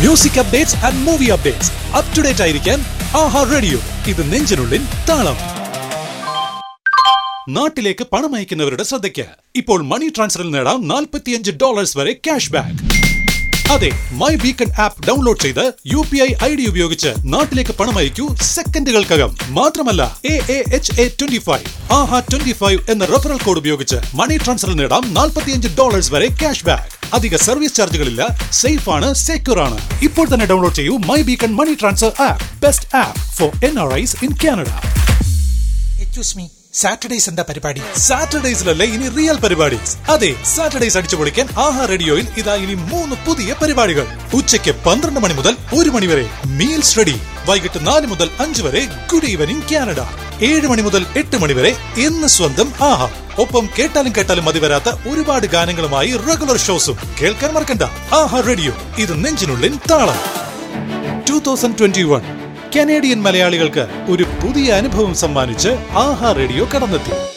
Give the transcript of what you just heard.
music updates and movie updates up to date ആയിരിക്കാൻ ആഹാ radio ഇത് നെഞ്ചിനുള്ളിൽ താളം നാട്ടിലേക്ക് പണം അയക്കുന്നവരുടെ ശ്രദ്ധയ്ക്ക് ഇപ്പോൾ മണി ട്രാൻസ്ഫറിൽ നേടാം നാൽപ്പത്തിയഞ്ച് ഡോളേഴ്സ് വരെ ക്യാഷ് ബാക്ക് അതെ മൈ ബീക്കൺ ആപ്പ് ഡൗൺലോഡ് ചെയ്ത് U P I I D ഉപയോഗിച്ച് നാട്ടിലേക്ക് പണം അയക്കൂ സെക്കൻഡുകൾക്കകം മാത്രമല്ല A A H A twenty five ആഹ ട്വന്റി ഫൈവ് എന്ന റെഫറൽ കോഡ് ഉപയോഗിച്ച് മണി ട്രാൻസ്ഫറിൽ നേടാം നാൽപ്പത്തിയഞ്ച് ഡോളേഴ്സ് വരെ ക്യാഷ് ബാക്ക് അധിക സർവീസ് ചാർജുകളില്ല സേഫ് ആണ് സെക്യൂർ ആണ് ഇപ്പോൾ തന്നെ ഡൗൺലോഡ് ചെയ്യൂ my beacon money transfer app best app for N R Is in Canada excuse me Saturdays എന്താ പരിപാടി സാറ്റർഡേസിലല്ലേ ഇനി റിയൽ പരിപാടി അതെ സാറ്റർഡേസ് അടിച്ചു പൊളിക്കാൻ ആഹാ റേഡിയോയിൽ ഇതാ ഇനി മൂന്ന് പുതിയ പരിപാടികൾ ഉച്ചയ്ക്ക് പന്ത്രണ്ട് മണി മുതൽ ഒരു മണി വരെ മീൽസ് റെഡി വൈകിട്ട് നാല് മുതൽ അഞ്ച് വരെ ഗുഡ് ഈവനിംഗ് കാനഡ ഏഴ് മണി മുതൽ എട്ട് മണി വരെ എന്ന് സ്വന്തം ആഹാ ഒപ്പം കേട്ടാലും കേട്ടാലും മതി വരാത്ത ഒരുപാട് ഗാനങ്ങളുമായി റെഗുലർ ഷോസും കേൾക്കാൻ മറക്കണ്ട ആഹാ റേഡിയോ ഇത് നെഞ്ചിനുള്ളിൽ താളം two thousand twenty one Canadian മലയാളികൾക്ക് ഒരു പുതിയ അനുഭവം സമ്മാനിച്ച് ആഹാ റേഡിയോ കടന്നെത്തി